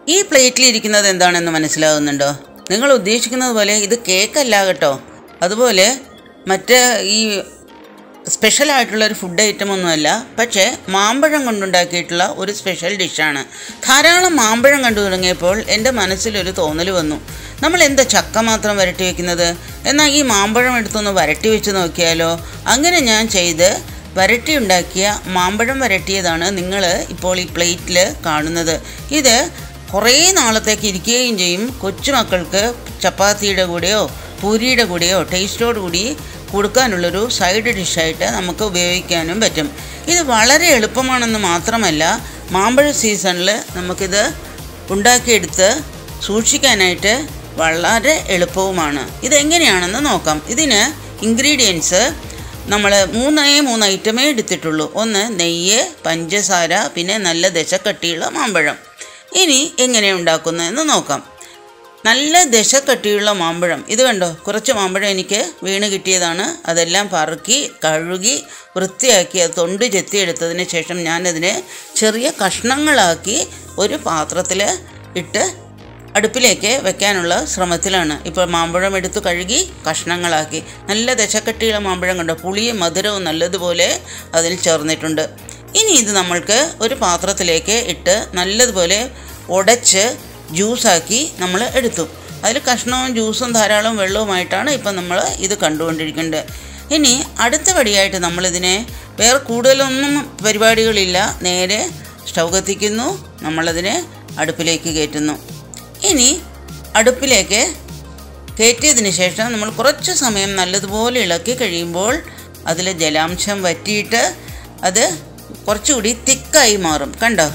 ഈ പ്ലേറ്റിൽ ഇരിക്കുന്നത് എന്താണെന്ന് മനസ്സിലാകുന്നുണ്ടോ നിങ്ങൾ ഉദ്ദേശിക്കുന്നത് പോലെ ഇത് കേക്കല്ല കേട്ടോ അതുപോലെ മറ്റ് ഈ സ്പെഷ്യൽ ആയിട്ടുള്ള ഒരു ഫുഡ് ഐറ്റം ഒന്നുമല്ല പക്ഷേ മാമ്പഴം കൊണ്ടുണ്ടാക്കിയിട്ടുള്ള ഒരു സ്പെഷ്യൽ ഡിഷാണ് ധാരാളം മാമ്പഴം കണ്ടു തുടങ്ങിയപ്പോൾ എൻ്റെ മനസ്സിലൊരു തോന്നൽ വന്നു നമ്മൾ എന്താ ചക്ക മാത്രം വരട്ടി വെക്കുന്നത് എന്നാൽ ഈ മാമ്പഴം എടുത്തൊന്ന് വരട്ടി വെച്ച് നോക്കിയാലോ അങ്ങനെ ഞാൻ ചെയ്ത് വരട്ടി ഉണ്ടാക്കിയ മാമ്പഴം വരട്ടിയതാണ് നിങ്ങൾ ഇപ്പോൾ ഈ പ്ലേറ്റിൽ കാണുന്നത് ഇത് കുറേ നാളത്തേക്ക് ഇരിക്കുകയും ചെയ്യും കൊച്ചുമക്കൾക്ക് ചപ്പാത്തിയുടെ കൂടെയോ പൂരിയുടെ കൂടെയോ ടേസ്റ്റോട് കൂടി കൊടുക്കാനുള്ളൊരു സൈഡ് ഡിഷായിട്ട് നമുക്ക് ഉപയോഗിക്കാനും പറ്റും ഇത് വളരെ എളുപ്പമാണെന്ന് മാത്രമല്ല മാമ്പഴ സീസണിൽ നമുക്കിത് ഉണ്ടാക്കിയെടുത്ത് സൂക്ഷിക്കാനായിട്ട് വളരെ എളുപ്പവുമാണ് ഇതെങ്ങനെയാണെന്ന് നോക്കാം ഇതിന് ഇൻഗ്രീഡിയൻസ് നമ്മൾ മൂന്നേ മൂന്ന് ഐറ്റമേ എടുത്തിട്ടുള്ളൂ ഒന്ന് നെയ്യ് പഞ്ചസാര പിന്നെ നല്ല ദശക്കട്ടിയുള്ള മാമ്പഴം ഇനി എങ്ങനെ ഉണ്ടാക്കുന്നതെന്ന് നോക്കാം നല്ല ദശക്കട്ടിയുള്ള മാമ്പഴം ഇത് കണ്ടോ കുറച്ച് മാമ്പഴം എനിക്ക് വീണ് കിട്ടിയതാണ് അതെല്ലാം പറക്കി കഴുകി വൃത്തിയാക്കി അത് തൊണ്ട് ചെത്തിയെടുത്തതിന് ശേഷം ഞാനതിനെ ചെറിയ കഷ്ണങ്ങളാക്കി ഒരു പാത്രത്തിൽ ഇട്ട് അടുപ്പിലേക്ക് വെക്കാനുള്ള ശ്രമത്തിലാണ് ഇപ്പോൾ മാമ്പഴം എടുത്ത് കഴുകി കഷ്ണങ്ങളാക്കി നല്ല ദശക്കട്ടിയുള്ള മാമ്പഴം കണ്ടോ പുളിയും മധുരവും നല്ലതുപോലെ അതിൽ ചേർന്നിട്ടുണ്ട് ഇനി ഇത് നമ്മൾക്ക് ഒരു പാത്രത്തിലേക്ക് ഇട്ട് നല്ലതുപോലെ ഉടച്ച് ജ്യൂസാക്കി നമ്മൾ എടുത്തു അതിൽ കഷ്ണവും ജ്യൂസും ധാരാളം വെള്ളവുമായിട്ടാണ് ഇപ്പം നമ്മൾ ഇത് കണ്ടുകൊണ്ടിരിക്കുന്നത് ഇനി അടുത്ത പടിയായിട്ട് നമ്മളിതിനെ വേറെ കൂടുതലൊന്നും പരിപാടികളില്ല നേരെ സ്റ്റൗ കത്തിക്കുന്നു നമ്മളതിനെ അടുപ്പിലേക്ക് കയറ്റുന്നു ഇനി അടുപ്പിലേക്ക് കയറ്റിയതിന് ശേഷം നമ്മൾ കുറച്ച് സമയം നല്ലതുപോലെ ഇളക്കി കഴിയുമ്പോൾ അതിൽ ജലാംശം വറ്റിയിട്ട് അത് കുറച്ചുകൂടി തിക്കായി മാറും കണ്ടോ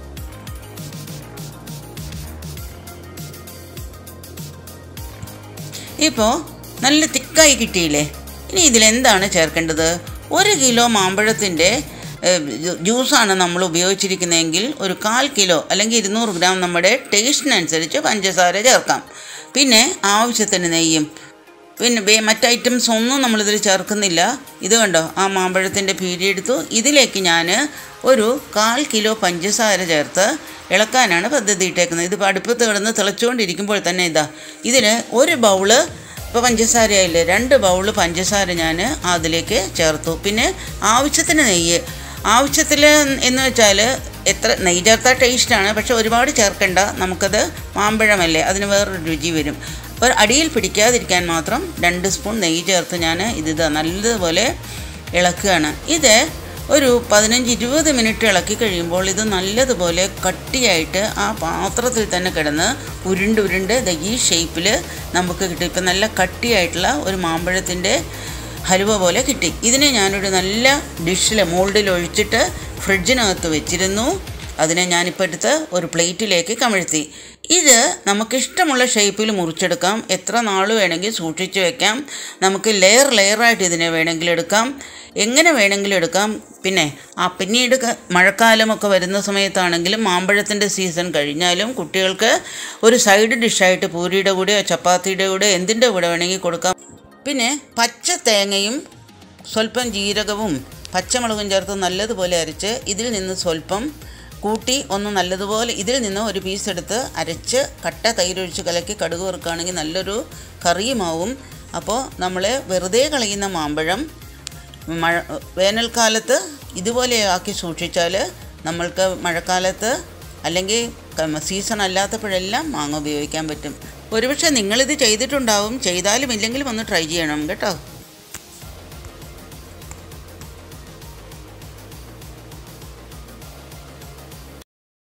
ഇപ്പോൾ നല്ല തിക്കായി കിട്ടിയില്ലേ ഇനി ഇതിലെന്താണ് ചേർക്കേണ്ടത് ഒരു കിലോ മാമ്പഴത്തിൻ്റെ ജ്യൂസാണ് നമ്മൾ ഉപയോഗിച്ചിരിക്കുന്നതെങ്കിൽ ഒരു കാൽ കിലോ അല്ലെങ്കിൽ ഇരുന്നൂറ് ഗ്രാം നമ്മുടെ ടേസ്റ്റിനനുസരിച്ച് പഞ്ചസാര ചേർക്കാം പിന്നെ ആവശ്യത്തിന് നെയ്യും പിന്നെ വേ- മറ്റ് ഐറ്റംസ് ഒന്നും നമ്മളിതിൽ ചേർക്കുന്നില്ല ഇത് കണ്ടോ ആ മാമ്പഴത്തിൻ്റെ പീരി എടുത്തു ഇതിലേക്ക് ഞാൻ ഒരു കാൽ കിലോ പഞ്ചസാര ചേർത്ത് ഇളക്കാനാണ് പദ്ധതി ഇട്ടേക്കുന്നത് ഇതിപ്പോൾ അടുപ്പത്ത് കിടന്ന് തിളച്ചുകൊണ്ടിരിക്കുമ്പോൾ തന്നെ ഇതാ ഇതിന് ഒരു ബൗള് ഇപ്പോൾ പഞ്ചസാരയായില്ലേ രണ്ട് ബൗള് പഞ്ചസാര ഞാൻ അതിലേക്ക് ചേർത്തു പിന്നെ ആവശ്യത്തിന് നെയ്യ് ആവശ്യത്തിൽ എന്ന് വെച്ചാൽ എത്ര നെയ്യ് ചേർത്താൽ ടേസ്റ്റാണ് പക്ഷെ ഒരുപാട് ചേർക്കണ്ട നമുക്കത് മാമ്പഴമല്ലേ അതിന് വേറൊരു രുചി വരും ഒരു അടിയിൽ പിടിക്കാതിരിക്കാൻ മാത്രം രണ്ട് സ്പൂൺ നെയ്യ് ചേർത്ത് ഞാൻ ഇത് ഇതാ നല്ലതുപോലെ ഇളക്കുകയാണ് ഇത് ഒരു പതിനഞ്ച് ഇരുപത് മിനിറ്റ് ഇളക്കി കഴിയുമ്പോൾ ഇത് നല്ലതുപോലെ കട്ടിയായിട്ട് ആ പാത്രത്തിൽ തന്നെ കിടന്ന് ഉരുണ്ട് ഉരുണ്ട് ദേ ഈ ഷേപ്പിൽ നമുക്ക് കിട്ടും ഇപ്പം നല്ല കട്ടിയായിട്ടുള്ള ഒരു മാമ്പഴത്തിൻ്റെ ഹലുവ പോലെ കിട്ടി ഇതിനെ ഞാനൊരു നല്ല ഡിഷിൽ മോൾഡിൽ ഒഴിച്ചിട്ട് ഫ്രിഡ്ജിനകത്ത് വെച്ചിരുന്നു അതിനെ ഞാനിപ്പോൾ എടുത്ത് ഒരു പ്ലേറ്റിലേക്ക് കമിഴ്ത്തി ഇത് നമുക്കിഷ്ടമുള്ള ഷേപ്പിൽ മുറിച്ചെടുക്കാം എത്ര നാൾ വേണമെങ്കിൽ സൂക്ഷിച്ച് വെക്കാം നമുക്ക് ലെയർ ലെയറായിട്ട് ഇതിനെ വേണമെങ്കിൽ എടുക്കാം എങ്ങനെ വേണമെങ്കിലും എടുക്കാം പിന്നെ ആ പിന്നീട് ക- മഴക്കാലമൊക്കെ വരുന്ന സമയത്താണെങ്കിലും മാമ്പഴത്തിൻ്റെ സീസൺ കഴിഞ്ഞാലും കുട്ടികൾക്ക് ഒരു സൈഡ് ഡിഷായിട്ട് പൂരിയുടെ കൂടെയോ ചപ്പാത്തിയുടെ കൂടെയോ എന്തിൻ്റെ കൂടെ വേണമെങ്കിൽ കൊടുക്കാം പിന്നെ പച്ച തേങ്ങയും സ്വല്പം ജീരകവും പച്ചമുളകും ചേർത്ത് നല്ലതുപോലെ അരച്ച് ഇതിൽ നിന്ന് സ്വല്പം കൂട്ടി ഒന്ന് നല്ലതുപോലെ ഇതിൽ നിന്ന് ഒരു പീസ് എടുത്ത് അരച്ച് കട്ട തൈരൊഴിച്ച് കലക്കി കടുക് വറുക്കുകയാണെങ്കിൽ നല്ലൊരു കറിയുമാവും അപ്പോൾ നമ്മൾ വെറുതെ കളയുന്ന മാമ്പഴം മഴ വേനൽക്കാലത്ത് ഇതുപോലെ ആക്കി സൂക്ഷിച്ചാൽ നമ്മൾക്ക് മഴക്കാലത്ത് അല്ലെങ്കിൽ ക- സീസൺ അല്ലാത്തപ്പോഴെല്ലാം മാങ്ങ ഉപയോഗിക്കാൻ പറ്റും ഒരുപക്ഷെ നിങ്ങളിത് ചെയ്തിട്ടുണ്ടാവും ചെയ്താലും ഇല്ലെങ്കിലും ഒന്ന് ട്രൈ ചെയ്യണം കേട്ടോ